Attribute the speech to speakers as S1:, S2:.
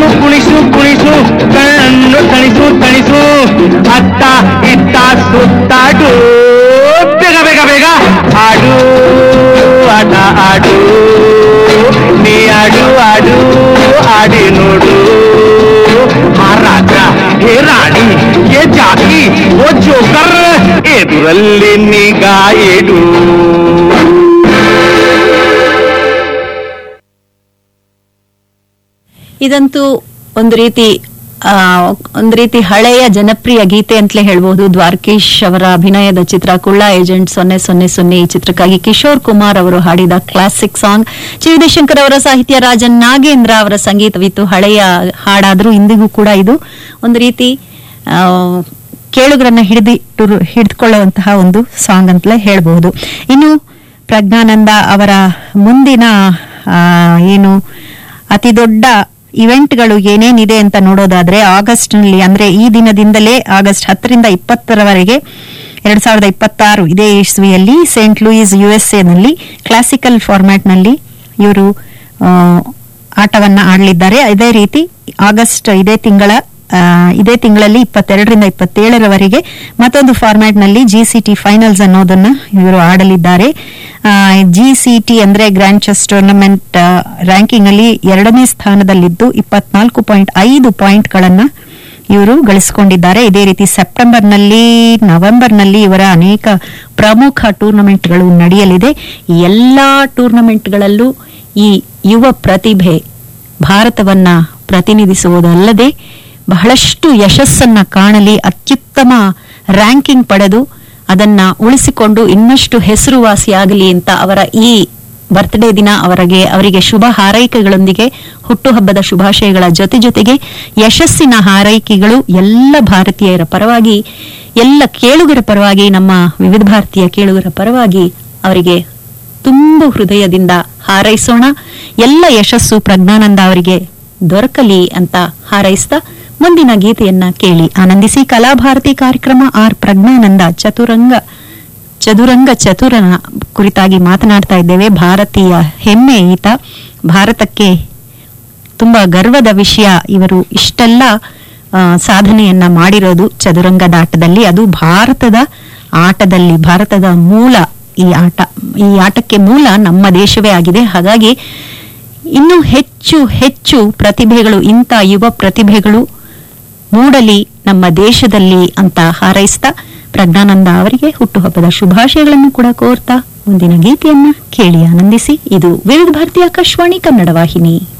S1: ಕುಣಿಸು ಕುಣಿಸು ಕಣ್ಣು ತಣಿಸು ತಣಿಸು ಅತ್ತ ಇತ್ತ ಸುತ್ತಾಡು ಬೇಗ ಬೇಗ ಬೇಗ ಆಡು ಆಟ ಆಡು ನೀ ಆಡು ಆಡು ಆಡಿ ನೋಡು ಮಹಾರಾಜ ಹೇ ರಾಣಿ ಹೇ ಜಾತಿ ಓ ಜೋಕರ್ ಎದುರಲ್ಲಿ ನಿಗಾ ಇಡು
S2: ಇದಂತೂ ಒಂದು ರೀತಿ ಆ, ಒಂದು ರೀತಿ ಹಳೆಯ ಜನಪ್ರಿಯ ಗೀತೆ ಅಂತಲೇ ಹೇಳ್ಬಹುದು ದ್ವಾರಕೀಶ್ ಅವರ ಅಭಿನಯದ ಚಿತ್ರ ಕುಳ್ಳ ಏಜೆಂಟ್ ಸೊನ್ನೆ ಸೊನ್ನೆ ಸೊನ್ನೆ ಈ ಚಿತ್ರಕ್ಕಾಗಿ ಕಿಶೋರ್ ಕುಮಾರ್ ಅವರು ಹಾಡಿದ ಕ್ಲಾಸಿಕ್ ಸಾಂಗ್ ಜಿ ವಿಜಯಶಂಕರ್ ಅವರ ಸಾಹಿತ್ಯ ರಾಜನ್ ನಾಗೇಂದ್ರ ಅವರ ಸಂಗೀತವಿತ್ತು ಹಳೆಯ ಹಾಡಾದ್ರೂ ಇಂದಿಗೂ ಕೂಡ ಇದು ಒಂದು ರೀತಿ ಆ, ಕೇಳುಗರನ್ನ ಹಿಡಿದಿಟ್ಟು ಹಿಡಿದುಕೊಳ್ಳುವಂತಹ ಒಂದು ಸಾಂಗ್ ಅಂತಲೇ ಹೇಳ್ಬಹುದು ಇನ್ನು ಪ್ರಜ್ಞಾನಂದ ಅವರ ಮುಂದಿನ ಆ, ಏನು ಅತಿ ದೊಡ್ಡ ಇವೆಂಟ್ಗಳು ಏನೇನಿದೆ ಅಂತ ನೋಡೋದಾದ್ರೆ ಆಗಸ್ಟ್ ನಲ್ಲಿ ಅಂದ್ರೆ ಈ ದಿನದಿಂದಲೇ ಆಗಸ್ಟ್ ಹತ್ತರಿಂದ ಇಪ್ಪತ್ತರವರೆಗೆ ಎರಡ್ ಸಾವಿರದ ಇಪ್ಪತ್ತಾರು ಇದೇ ಇಸ್ವಿಯಲ್ಲಿ ಸೇಂಟ್ ಲೂಯಿಸ್ ಯುಎಸ್ಎ ನಲ್ಲಿ ಕ್ಲಾಸಿಕಲ್ ಫಾರ್ಮ್ಯಾಟ್ ನಲ್ಲಿ ಇವರು ಆಟವನ್ನ ಆಡಲಿದ್ದಾರೆ ಅದೇ ರೀತಿ ಆಗಸ್ಟ್ ಇದೇ ತಿಂಗಳ ಆ, ಇದೇ ತಿಂಗಳಲ್ಲಿ ಇಪ್ಪತ್ತೆರಡರಿಂದ ಇಪ್ಪತ್ತೇಳರವರೆಗೆ ಮತ್ತೊಂದು ಫಾರ್ಮ್ಯಾಟ್ ನಲ್ಲಿ ಜಿಸಿಟಿ ಫೈನಲ್ಸ್ ಅನ್ನೋದನ್ನ ಇವರು ಆಡಲಿದ್ದಾರೆ ಜಿಸಿಟಿ ಅಂದ್ರೆ ಗ್ರ್ಯಾಂಡ್ ಚೆಸ್ ಟೂರ್ನಮೆಂಟ್ ರ್ಯಾಂಕಿಂಗ್ ಅಲ್ಲಿ ಎರಡನೇ ಸ್ಥಾನದಲ್ಲಿದ್ದು ಇಪ್ಪತ್ನಾಲ್ಕು ಪಾಯಿಂಟ್ ಐದು ಪಾಯಿಂಟ್ಗಳನ್ನ ಇವರು ಗಳಿಸಿಕೊಂಡಿದ್ದಾರೆ ಇದೇ ರೀತಿ ಸೆಪ್ಟೆಂಬರ್ನಲ್ಲಿ ನವೆಂಬರ್ನಲ್ಲಿ ಇವರ ಅನೇಕ ಪ್ರಮುಖ ಟೂರ್ನಮೆಂಟ್ಗಳು ನಡೆಯಲಿದೆ ಈ ಎಲ್ಲಾ ಟೂರ್ನಮೆಂಟ್ಗಳಲ್ಲೂ ಈ ಯುವ ಪ್ರತಿಭೆ ಭಾರತವನ್ನ ಪ್ರತಿನಿಧಿಸುವುದಲ್ಲದೆ ಬಹಳಷ್ಟು ಯಶಸ್ಸನ್ನ ಕಾಣಲಿ ಅತ್ಯುತ್ತಮ ರ್ಯಾಂಕಿಂಗ್ ಪಡೆದು ಅದನ್ನ ಉಳಿಸಿಕೊಂಡು ಇನ್ನಷ್ಟು ಹೆಸರುವಾಸಿಯಾಗಲಿ ಅಂತ ಅವರ ಈ ಬರ್ತ್ಡೇ ದಿನ ಅವರಿಗೆ ಅವರಿಗೆ ಶುಭ ಹಾರೈಕೆಗಳೊಂದಿಗೆ ಹುಟ್ಟುಹಬ್ಬದ ಶುಭಾಶಯಗಳ ಜೊತೆ ಜೊತೆಗೆ ಯಶಸ್ಸಿನ ಹಾರೈಕೆಗಳು ಎಲ್ಲ ಭಾರತೀಯರ ಪರವಾಗಿ ಎಲ್ಲ ಕೇಳುಗರ ಪರವಾಗಿ ನಮ್ಮ ವಿವಿಧ ಭಾರತೀಯ ಕೇಳುಗರ ಪರವಾಗಿ ಅವರಿಗೆ ತುಂಬು ಹೃದಯದಿಂದ ಹಾರೈಸೋಣ ಎಲ್ಲ ಯಶಸ್ಸು ಪ್ರಜ್ಞಾನಂದ ಅವರಿಗೆ ದೊರಕಲಿ ಅಂತ ಹಾರೈಸ್ತಾ ಮುಂದಿನ ಗೀತೆಯನ್ನ ಕೇಳಿ ಆನಂದಿಸಿ ಕಲಾಭಾರತಿ ಕಾರ್ಯಕ್ರಮ ಆರ್ ಪ್ರಜ್ಞಾನಂದ ಚತುರಂಗ ಚದುರಂಗ ಚತುರನ ಕುರಿತಾಗಿ ಮಾತನಾಡ್ತಾ ಇದ್ದೇವೆ ಭಾರತೀಯ ಹೆಮ್ಮೆ ಈತ ಭಾರತಕ್ಕೆ ತುಂಬಾ ಗರ್ವದ ವಿಷಯ ಇವರು ಇಷ್ಟೆಲ್ಲ ಆ, ಸಾಧನೆಯನ್ನ ಮಾಡಿರೋದು ಚದುರಂಗದ ಆಟದಲ್ಲಿ ಅದು ಭಾರತದ ಆಟದಲ್ಲಿ ಭಾರತದ ಮೂಲ ಈ ಆಟ ಈ ಆಟಕ್ಕೆ ಮೂಲ ನಮ್ಮ ದೇಶವೇ ಆಗಿದೆ ಹಾಗಾಗಿ ಇನ್ನು ಹೆಚ್ಚು ಹೆಚ್ಚು ಪ್ರತಿಭೆಗಳು ಇಂಥ ಯುವ ಪ್ರತಿಭೆಗಳು ಮೂಡಲಿ ನಮ್ಮ ದೇಶದಲ್ಲಿ ಅಂತ ಹಾರೈಸ್ತಾ ಪ್ರಜ್ಞಾನಂದ ಅವರಿಗೆ ಹುಟ್ಟುಹಬ್ಬದ ಶುಭಾಶಯಗಳನ್ನು ಕೂಡ ಕೋರ್ತಾ ಮುಂದಿನ ಗೀತೆಯನ್ನ ಕೇಳಿ ಆನಂದಿಸಿ ಇದು ವಿವಿಧ ಭಾರತೀಯ ಆಕಾಶವಾಣಿ ಕನ್ನಡ ವಾಹಿನಿ